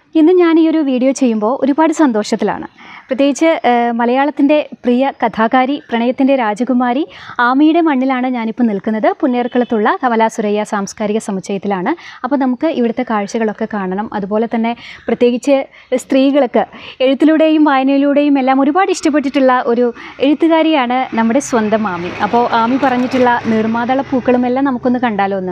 ഇന്ന് ഞാൻ ഈ ഒരു വീഡിയോ ചെയ്യുമ്പോൾ ഒരുപാട് സന്തോഷത്തിലാണ് പ്രത്യേകിച്ച് മലയാളത്തിൻ്റെ പ്രിയ കഥാകാരി പ്രണയത്തിൻ്റെ രാജകുമാരി ആമിയുടെ മണ്ണിലാണ് ഞാനിപ്പോൾ നിൽക്കുന്നത് പുന്നേർക്കുളത്തുള്ള കമലാ സുരയ്യ സാംസ്കാരിക സമുച്ചയത്തിലാണ് അപ്പോൾ നമുക്ക് ഇവിടുത്തെ കാഴ്ചകളൊക്കെ കാണണം അതുപോലെ തന്നെ പ്രത്യേകിച്ച് സ്ത്രീകൾക്ക് എഴുത്തിലൂടെയും വായനയിലൂടെയും എല്ലാം ഒരുപാട് ഇഷ്ടപ്പെട്ടിട്ടുള്ള ഒരു എഴുത്തുകാരിയാണ് നമ്മുടെ സ്വന്തം ആമി അപ്പോൾ ആമി പറഞ്ഞിട്ടുള്ള നിർമ്മാതള പൂക്കളുമെല്ലാം നമുക്കൊന്ന് കണ്ടാലോ ഒന്ന്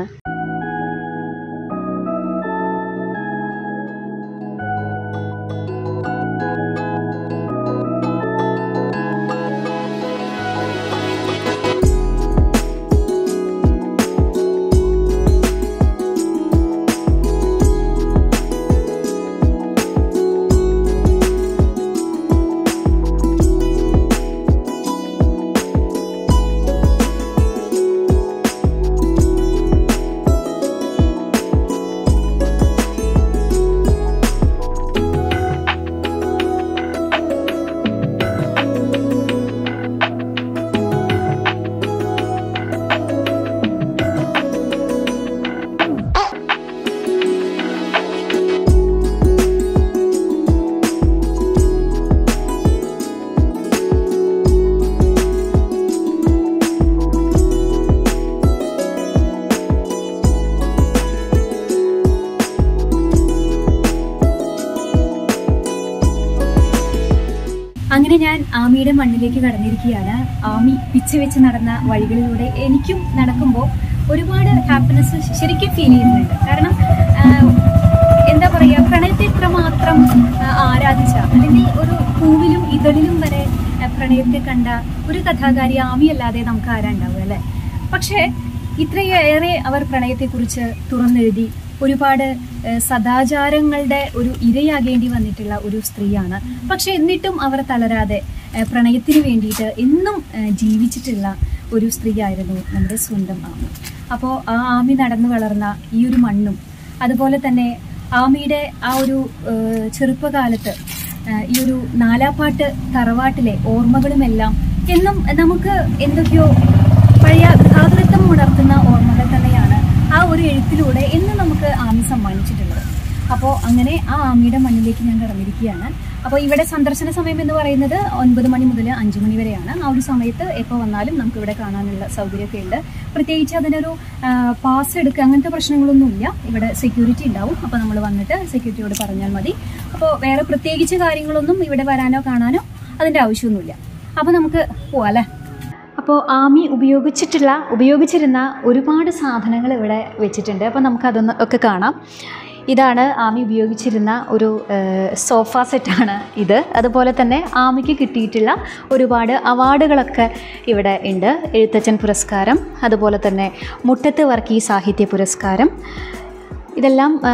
അങ്ങനെ ഞാൻ ആമിയുടെ മണ്ണിലേക്ക് കടന്നിരിക്കുകയാണ് ആമി പിച്ച് വെച്ച് നടന്ന വഴികളിലൂടെ എനിക്കും നടക്കുമ്പോൾ ഒരുപാട് ഹാപ്പിനെസ് ശരിക്കും ഫീൽ ചെയ്യുന്നുണ്ട് കാരണം ആഹ്, എന്താ പറയുക പ്രണയത്തെ ഇത്രമാത്രം ആഹ്, ആരാധിച്ച അല്ലെങ്കിൽ ഒരു പൂവിലും ഇതളിലും വരെ ആഹ്, പ്രണയത്തെ കണ്ട ഒരു കഥാകാരി ആമിയല്ലാതെ നമുക്ക് ആരാ ഉണ്ടാവുക അല്ലേ പക്ഷേ ഇത്രയേറെ അവർ പ്രണയത്തെക്കുറിച്ച് തുറന്നെഴുതി ഒരുപാട് ഏഹ്, സദാചാരങ്ങളുടെ ഒരു ഇരയാകേണ്ടി വന്നിട്ടുള്ള ഒരു സ്ത്രീയാണ് പക്ഷെ എന്നിട്ടും അവർ തളരാതെ ഏഹ്, പ്രണയത്തിന് വേണ്ടിയിട്ട് എന്നും ഏഹ്, ജീവിച്ചിട്ടുള്ള ഒരു സ്ത്രീയായിരുന്നു നമ്മുടെ സ്വന്തം ആമി അപ്പോൾ ആ ആമി നടന്നു വളർന്ന ഈ ഒരു മണ്ണും അതുപോലെ തന്നെ ആമിയുടെ ആ ഒരു ഏഹ്, ചെറുപ്പകാലത്ത് ഏഹ്, ഈ ഒരു നാലാപ്പാട്ട് തറവാട്ടിലെ ഓർമ്മകളുമെല്ലാം എന്നും നമുക്ക് എന്തൊക്കെയോ പഴയ ഘാതൃത്വം ഉണർത്തുന്ന ഓർമ്മകൾ തന്നെയാണ് ആ ഒരു എഴുത്തിലൂടെ എന്ന് നമുക്ക് ആമി സമ്മാനിച്ചിട്ടുള്ളത് അപ്പോൾ അങ്ങനെ ആ ആമിയുടെ മണ്ണിലേക്ക് ഞാൻ കടന്നിരിക്കുകയാണ് അപ്പോൾ ഇവിടെ സന്ദർശന സമയം എന്ന് പറയുന്നത് ഒൻപത് മണി മുതൽ അഞ്ച് മണി വരെയാണ് ആ ഒരു സമയത്ത് എപ്പോൾ വന്നാലും നമുക്ക് ഇവിടെ കാണാനുള്ള സൗകര്യമൊക്കെ ഉണ്ട് പ്രത്യേകിച്ച് അതിനൊരു ആ, പാസ് എടുക്കുക അങ്ങനത്തെ പ്രശ്നങ്ങളൊന്നുമില്ല ഇവിടെ സെക്യൂരിറ്റി ഉണ്ടാവും അപ്പോൾ നമ്മൾ വന്നിട്ട് സെക്യൂരിറ്റിയോട് പറഞ്ഞാൽ മതി അപ്പോൾ വേറെ പ്രത്യേകിച്ച് കാര്യങ്ങളൊന്നും ഇവിടെ വരാനോ കാണാനോ അതിൻ്റെ ആവശ്യമൊന്നുമില്ല അപ്പോൾ നമുക്ക് പോവാം അല്ലേ അപ്പോൾ ആമി ഉപയോഗിച്ചിട്ടുള്ള ഉപയോഗിച്ചിരുന്ന ഒരുപാട് സാധനങ്ങൾ ഇവിടെ വെച്ചിട്ടുണ്ട് അപ്പോൾ നമുക്കതൊന്ന് ഒക്കെ കാണാം ഇതാണ് ആമി ഉപയോഗിച്ചിരുന്ന ഒരു ഏഹ്, സോഫ സെറ്റാണ് ഇത് അതുപോലെ തന്നെ ആമിക്ക് കിട്ടിയിട്ടുള്ള ഒരുപാട് അവാർഡുകളൊക്കെ ഇവിടെ ഉണ്ട് എഴുത്തച്ഛൻ പുരസ്കാരം അതുപോലെ തന്നെ മുട്ടത്ത് വർക്കി സാഹിത്യ പുരസ്കാരം ഇതെല്ലാം ആ,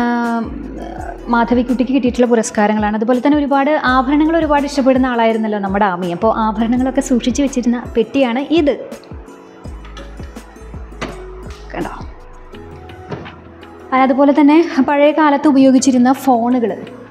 മാധവിക്കുട്ടിക്ക് കിട്ടിയിട്ടുള്ള പുരസ്കാരങ്ങളാണ് അതുപോലെ തന്നെ ഒരുപാട് ആഭരണങ്ങൾ ഒരുപാട് ഇഷ്ടപ്പെടുന്ന ആളായിരുന്നല്ലോ നമ്മുടെ ആമി അപ്പോൾ ആഭരണങ്ങളൊക്കെ സൂക്ഷിച്ച് വെച്ചിരുന്ന പെട്ടിയാണ് ഇത് കണ്ടോ അതുപോലെ തന്നെ പഴയ കാലത്ത് ഉപയോഗിച്ചിരുന്ന ഫോണുകൾ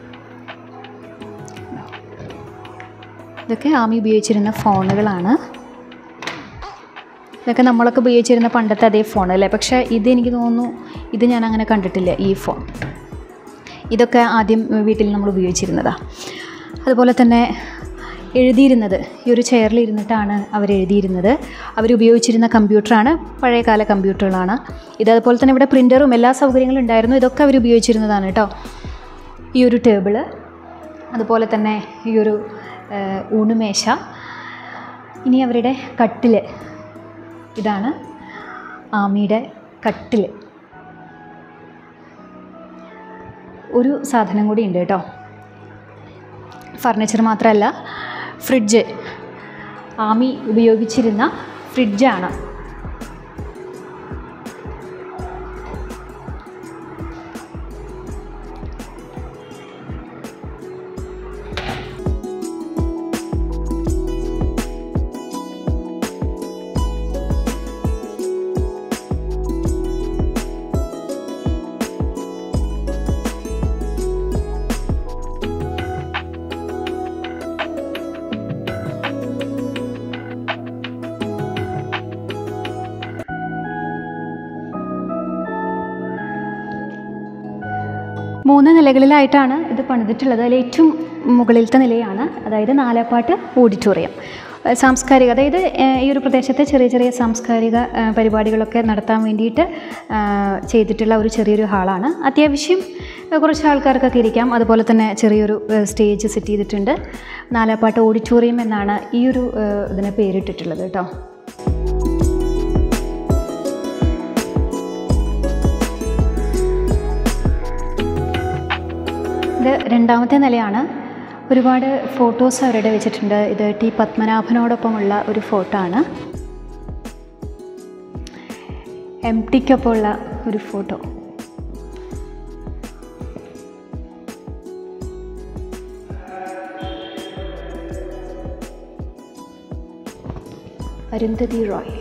ഇതൊക്കെ ആമി ഉപയോഗിച്ചിരുന്ന ഫോണുകളാണ് ഇതൊക്കെ നമ്മളൊക്കെ ഉപയോഗിച്ചിരുന്ന പണ്ടത്തെ അതേ ഫോൺ അല്ലേ പക്ഷേ ഇത് എനിക്ക് തോന്നുന്നു ഇത് ഞാൻ അങ്ങനെ കണ്ടിട്ടില്ല ഈ ഫോൺ ഇതൊക്കെ ആദ്യം വീട്ടിൽ നമ്മൾ ഉപയോഗിച്ചിരുന്നതാണ് അതുപോലെ തന്നെ എഴുതിയിരുന്നത് ഈ ഒരു ചെയറിൽ ഇരുന്നിട്ടാണ് അവർ എഴുതിയിരുന്നത് അവർ ഉപയോഗിച്ചിരുന്ന കമ്പ്യൂട്ടറാണ് പഴയകാല കമ്പ്യൂട്ടറുകളാണ് ഇത് അതുപോലെ തന്നെ ഇവിടെ പ്രിൻ്ററും എല്ലാ സൗകര്യങ്ങളും ഉണ്ടായിരുന്നു ഇതൊക്കെ അവർ ഉപയോഗിച്ചിരുന്നതാണ് കേട്ടോ ഈ ഒരു ടേബിള് അതുപോലെ തന്നെ ഈ ഒരു ഏഹ്, ഊണുമേശ ഇനി അവരുടെ കട്ടിൽ ഇതാണ് ആമിയുടെ കട്ടിൽ ഒരു സാധനം കൂടി ഉണ്ട് കേട്ടോ ഫർണിച്ചർ മാത്രമല്ല ഫ്രിഡ്ജ് ആമി ഉപയോഗിച്ചിരുന്ന ഫ്രിഡ്ജാണ് മൂന്ന് നിലകളിലായിട്ടാണ് ഇത് പണിതിട്ടുള്ളത് അതിൽ ഏറ്റവും മുകളിലത്തെ നിലയാണ് അതായത് നാലാപ്പാട്ട് ഓഡിറ്റോറിയം ഏഹ് സാംസ്കാരിക അതായത് ഏഹ് ഈ ഒരു പ്രദേശത്തെ ചെറിയ ചെറിയ സാംസ്കാരിക ഏഹ് പരിപാടികളൊക്കെ നടത്താൻ വേണ്ടിയിട്ട് ഏഹ് ചെയ്തിട്ടുള്ള ഒരു ചെറിയൊരു ഹാളാണ് അത്യാവശ്യം ഏഹ് കുറച്ച് ആൾക്കാർക്കൊക്കെ ഇരിക്കാം അതുപോലെ തന്നെ ചെറിയൊരു ഏഹ് സ്റ്റേജ് സെറ്റ് ചെയ്തിട്ടുണ്ട് നാലാപ്പാട്ട് ഓഡിറ്റോറിയം എന്നാണ് ഈ ഒരു ഏഹ് ഇതിന് പേരിട്ടിട്ടുള്ളത് കേട്ടോ ഇത് രണ്ടാമത്തെ നിലയാണ് ഒരുപാട് ഫോട്ടോസ് അവരുടെ വെച്ചിട്ടുണ്ട് ഇത് ടി പത്മനാഭനോടൊപ്പമുള്ള ഒരു ഫോട്ടോ ആണ് എം ടിക്കൊപ്പമുള്ള ഒരു ഫോട്ടോ അരുന്ധതി റോയ്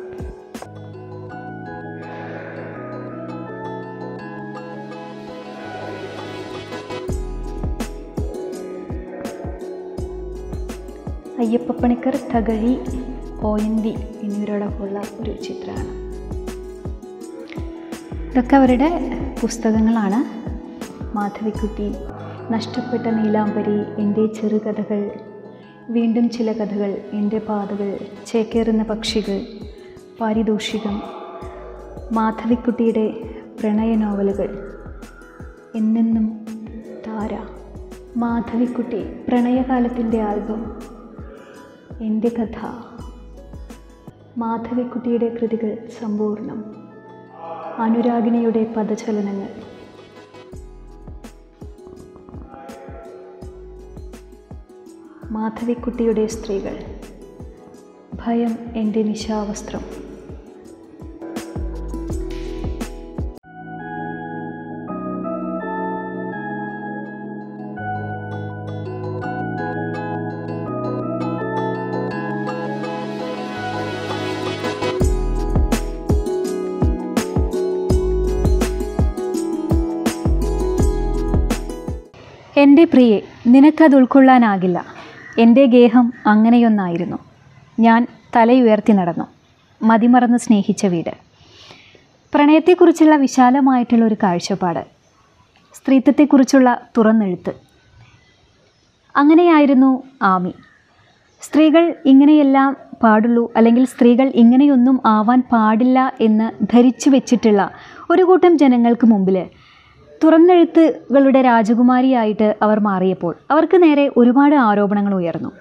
അയ്യപ്പപ്പണിക്കർ തകഴി ഓയന്തി എന്നിവരോടൊപ്പമുള്ള ഒരു ചിത്രമാണ് ഇതൊക്കെ അവരുടെ പുസ്തകങ്ങളാണ് മാധവിക്കുട്ടി നഷ്ടപ്പെട്ട നീലാംബരി എൻ്റെ ചെറുകഥകൾ വീണ്ടും ചില കഥകൾ എൻ്റെ പാതകൾ ചേക്കേറുന്ന പക്ഷികൾ പാരിതോഷികം മാധവിക്കുട്ടിയുടെ പ്രണയ നോവലുകൾ എന്നെന്നും താര മാധവിക്കുട്ടി പ്രണയകാലത്തിൻ്റെ ആൽബം എൻ്റെ കഥ മാധവിക്കുട്ടിയുടെ കൃതികൾ സമ്പൂർണം അനുരാഗിണിയുടെ പദചലനങ്ങൾ മാധവിക്കുട്ടിയുടെ സ്ത്രീകൾ ഭയം എൻ്റെ നിശാവസ്ത്രം എൻ്റെ പ്രിയെ നിനക്കത് ഉൾക്കൊള്ളാനാകില്ല എൻ്റെ ഗേഹം അങ്ങനെയൊന്നായിരുന്നു ഞാൻ തലയുയർത്തി നടന്നു മതിമറന്ന് സ്നേഹിച്ച വീട് പ്രണയത്തെക്കുറിച്ചുള്ള വിശാലമായിട്ടുള്ള ഒരു കാഴ്ചപ്പാട് സ്ത്രീത്വത്തെക്കുറിച്ചുള്ള തുറന്നെഴുത്ത് അങ്ങനെയായിരുന്നു ആമി സ്ത്രീകൾ ഇങ്ങനെയെല്ലാം പാടുള്ളൂ അല്ലെങ്കിൽ സ്ത്രീകൾ ഇങ്ങനെയൊന്നും ആവാൻ പാടില്ല എന്ന് ധരിച്ചു വെച്ചിട്ടുള്ള ഒരു കൂട്ടം ജനങ്ങൾക്ക് മുമ്പിൽ തുറന്നെഴുത്തുകളുടെ രാജകുമാരിയായിട്ട് അവർ മാറിയപ്പോൾ അവർക്ക് നേരെ ഒരുപാട് ആരോപണങ്ങൾ ഉയർന്നു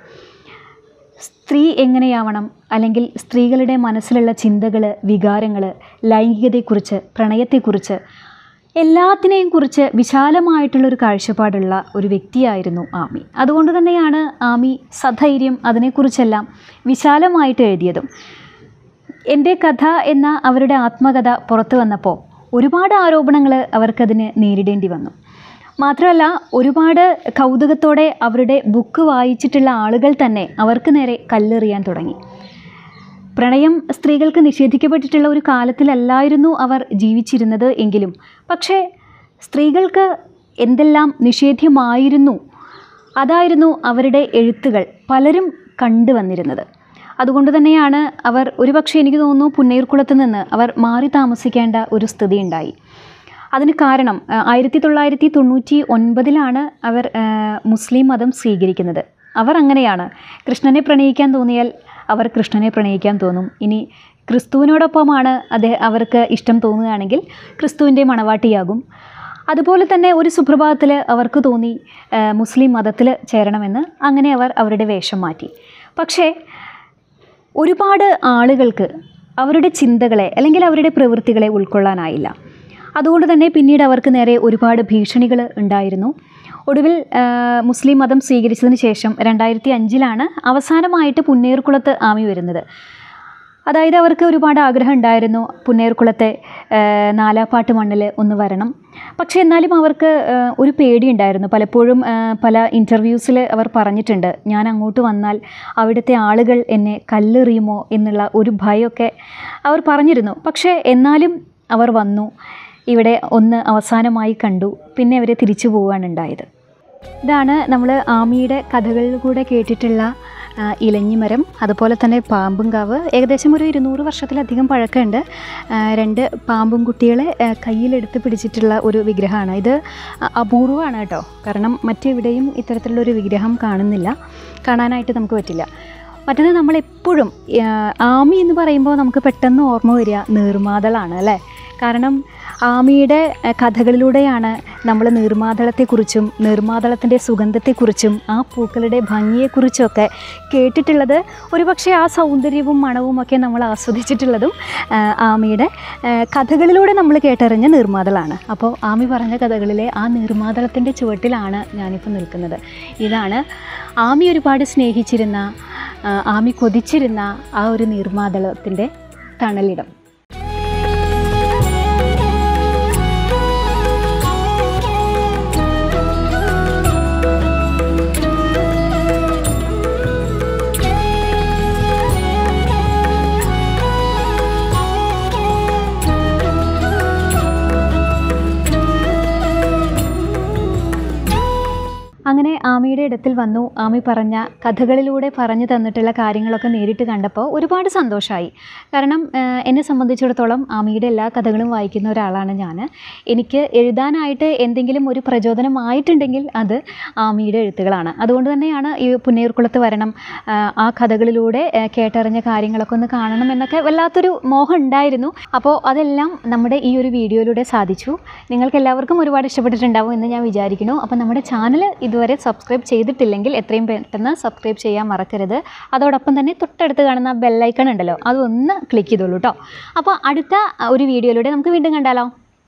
സ്ത്രീ എങ്ങനെയാവണം അല്ലെങ്കിൽ സ്ത്രീകളുടെ മനസ്സിലുള്ള ചിന്തകൾ വികാരങ്ങൾ ലൈംഗികതയെക്കുറിച്ച് പ്രണയത്തെക്കുറിച്ച് എല്ലാത്തിനെയും കുറിച്ച് വിശാലമായിട്ടുള്ളൊരു കാഴ്ചപ്പാടുള്ള ഒരു വ്യക്തിയായിരുന്നു ആമി അതുകൊണ്ട് തന്നെയാണ് ആമി സധൈര്യം അതിനെക്കുറിച്ചെല്ലാം വിശാലമായിട്ട് എഴുതിയതും എൻ്റെ കഥ എന്ന അവരുടെ ആത്മകഥ പുറത്തു വന്നപ്പോൾ ഒരുപാട് ആരോപണങ്ങൾ അവർക്കതിന് നേരിടേണ്ടി വന്നു മാത്രമല്ല ഒരുപാട് കൗതുകത്തോടെ അവരുടെ ബുക്ക് വായിച്ചിട്ടുള്ള ആളുകൾ തന്നെ അവർക്ക് നേരെ കല്ലെറിയാൻ തുടങ്ങി പ്രണയം സ്ത്രീകൾക്ക് നിഷേധിക്കപ്പെട്ടിട്ടുള്ള ഒരു കാലത്തിലല്ലായിരുന്നു അവർ ജീവിച്ചിരുന്നത് എങ്കിലും പക്ഷേ സ്ത്രീകൾക്ക് എന്തെല്ലാം നിഷേധ്യമായിരുന്നു അതായിരുന്നു അവരുടെ എഴുത്തുകൾ പലരും കണ്ടുവന്നിരുന്നത് അതുകൊണ്ട് തന്നെയാണ് അവർ ഒരുപക്ഷെ എനിക്ക് തോന്നുന്നു പുന്നയൂർക്കുളത്ത് നിന്ന് അവർ മാറി താമസിക്കേണ്ട ഒരു സ്ഥിതി ഉണ്ടായി അതിന് കാരണം ആയിരത്തി തൊള്ളായിരത്തി തൊണ്ണൂറ്റി ഒൻപതിലാണ് അവർ ആ, മുസ്ലിം മതം സ്വീകരിക്കുന്നത് അവർ അങ്ങനെയാണ് കൃഷ്ണനെ പ്രണയിക്കാൻ തോന്നിയാൽ അവർ കൃഷ്ണനെ പ്രണയിക്കാൻ തോന്നും ഇനി ക്രിസ്തുവിനോടൊപ്പമാണ് അദ്ദേഹം അവർക്ക് ഇഷ്ടം തോന്നുകയാണെങ്കിൽ ക്രിസ്തുവിൻ്റെ മണവാട്ടിയാകും അതുപോലെ തന്നെ ഒരു സുപ്രഭാതത്തിൽ അവർക്ക് തോന്നി ആ, മുസ്ലിം മതത്തിൽ ചേരണമെന്ന് അങ്ങനെ അവർ അവരുടെ വേഷം മാറ്റി പക്ഷേ ഒരുപാട് ആളുകൾക്ക് അവരുടെ ചിന്തകളെ അല്ലെങ്കിൽ അവരുടെ പ്രവൃത്തികളെ ഉൾക്കൊള്ളാനായില്ല അതുകൊണ്ട് തന്നെ പിന്നീട് അവർക്ക് നേരെ ഒരുപാട് ഭീഷണികൾ ഉണ്ടായിരുന്നു ഒടുവിൽ ആ, മുസ്ലിം മതം സ്വീകരിച്ചതിന് ശേഷം രണ്ടായിരത്തി അഞ്ചിലാണ് അവസാനമായിട്ട് പുന്നേർക്കുളത്ത് ആമി വരുന്നത് അതായത് അവർക്ക് ഒരുപാട് ആഗ്രഹം ഉണ്ടായിരുന്നു പുന്നേർക്കുളത്തെ ആ, നാലാപ്പാട്ട് മണ്ണിൽ ഒന്ന് വരണം പക്ഷേ എന്നാലും അവർക്ക് ആ, ഒരു പേടിയുണ്ടായിരുന്നു പലപ്പോഴും ആ, പല ഇൻ്റർവ്യൂസിൽ അവർ പറഞ്ഞിട്ടുണ്ട് ഞാൻ അങ്ങോട്ട് വന്നാൽ അവിടുത്തെ ആളുകൾ എന്നെ കല്ലെറിയുമോ എന്നുള്ള ഒരു ഭയമൊക്കെ അവർ പറഞ്ഞിരുന്നു പക്ഷേ എന്നാലും അവർ വന്നു ഇവിടെ ഒന്ന് അവസാനമായി കണ്ടു പിന്നെ അവരെ തിരിച്ചു പോവുകയാണ് ഉണ്ടായത് ഇതാണ് നമ്മൾ ആമിയുടെ കഥകളിൽ കൂടെ കേട്ടിട്ടുള്ള ആ, ഇലഞ്ഞിമരം അതുപോലെ തന്നെ പാമ്പുംകാവ് ഏകദേശം ഒരു ഇരുന്നൂറ് വർഷത്തിലധികം പഴക്കമുണ്ട് ആ, രണ്ട് പാമ്പും കുട്ടികളെ ആ, കയ്യിലെടുത്ത് പിടിച്ചിട്ടുള്ള ഒരു വിഗ്രഹമാണ് ഇത് അ- അപൂർവമാണ് കേട്ടോ കാരണം മറ്റെവിടെയും ഇത്തരത്തിലുള്ളൊരു വിഗ്രഹം കാണുന്നില്ല കാണാനായിട്ട് നമുക്ക് പറ്റില്ല മറ്റത് നമ്മളെപ്പോഴും ആ, ആമി എന്ന് പറയുമ്പോൾ നമുക്ക് പെട്ടെന്ന് ഓർമ്മ വരിക നീർമാതളാണ് അല്ലേ കാരണം ആമിയുടെ ആ, കഥകളിലൂടെയാണ് നമ്മൾ നീർമാതളത്തെക്കുറിച്ചും നീർമാതളത്തിൻ്റെ സുഗന്ധത്തെക്കുറിച്ചും ആ പൂക്കളുടെ ഭംഗിയെക്കുറിച്ചൊക്കെ കേട്ടിട്ടുള്ളത് ഒരുപക്ഷെ ആ സൗന്ദര്യവും മണവും ഒക്കെ നമ്മൾ ആസ്വദിച്ചിട്ടുള്ളതും ആ, ആമിയുടെ ആ, കഥകളിലൂടെ നമ്മൾ കേട്ടറിഞ്ഞ നീർമാതളാണ് അപ്പോൾ ആമി പറഞ്ഞ കഥകളിലെ ആ നീർമാതളത്തിൻ്റെ ചുവട്ടിലാണ് ഞാനിപ്പോൾ നിൽക്കുന്നത് ഇതാണ് ആമി ഒരുപാട് സ്നേഹിച്ചിരുന്ന ആ, ആമി കൊതിച്ചിരുന്ന ആ ഒരു നീർമാതളത്തിൻ്റെ തണലിടം അങ്ങനെ ആമിയുടെ ഇടത്തിൽ വന്നു ആമി പറഞ്ഞ കഥകളിലൂടെ പറഞ്ഞു തന്നിട്ടുള്ള കാര്യങ്ങളൊക്കെ നേരിട്ട് കണ്ടപ്പോൾ ഒരുപാട് സന്തോഷമായി കാരണം ആ, എന്നെ സംബന്ധിച്ചിടത്തോളം ആമിയുടെ എല്ലാ കഥകളും വായിക്കുന്ന ഒരാളാണ് ഞാൻ എനിക്ക് എഴുതാനായിട്ട് എന്തെങ്കിലും ഒരു പ്രചോദനമായിട്ടുണ്ടെങ്കിൽ അത് ആമിയുടെ എഴുത്തുകളാണ് അതുകൊണ്ട് തന്നെയാണ് ഈ പുന്നയൂർക്കുളത്ത് വരണം ആ, ആ കഥകളിലൂടെ ആ, കേട്ടറിഞ്ഞ കാര്യങ്ങളൊക്കെ ഒന്ന് കാണണം എന്നൊക്കെ വല്ലാത്തൊരു മോഹം ഉണ്ടായിരുന്നു അപ്പോൾ അതെല്ലാം നമ്മുടെ ഈ ഒരു വീഡിയോയിലൂടെ സാധിച്ചു നിങ്ങൾക്ക് എല്ലാവർക്കും ഒരുപാട് ഇഷ്ടപ്പെട്ടിട്ടുണ്ടാവും എന്ന് ഞാൻ വിചാരിക്കുന്നു അപ്പോൾ നമ്മുടെ ചാനൽ ഇതുവരെ സബ്സ്ക്രൈബ് ചെയ്തിട്ടില്ലെങ്കിൽ എത്രയും പെട്ടെന്ന് സബ്സ്ക്രൈബ് ചെയ്യാൻ മറക്കരുത് അതോടൊപ്പം തന്നെ തൊട്ടടുത്ത് കാണുന്ന ബെല്ലൈക്കൺ ഉണ്ടല്ലോ അതൊന്ന് ക്ലിക്ക് ചെയ്തോളൂ കേട്ടോ അപ്പോൾ അടുത്ത ഒരു വീഡിയോയിലൂടെ നമുക്ക് വീണ്ടും കണ്ടാലോ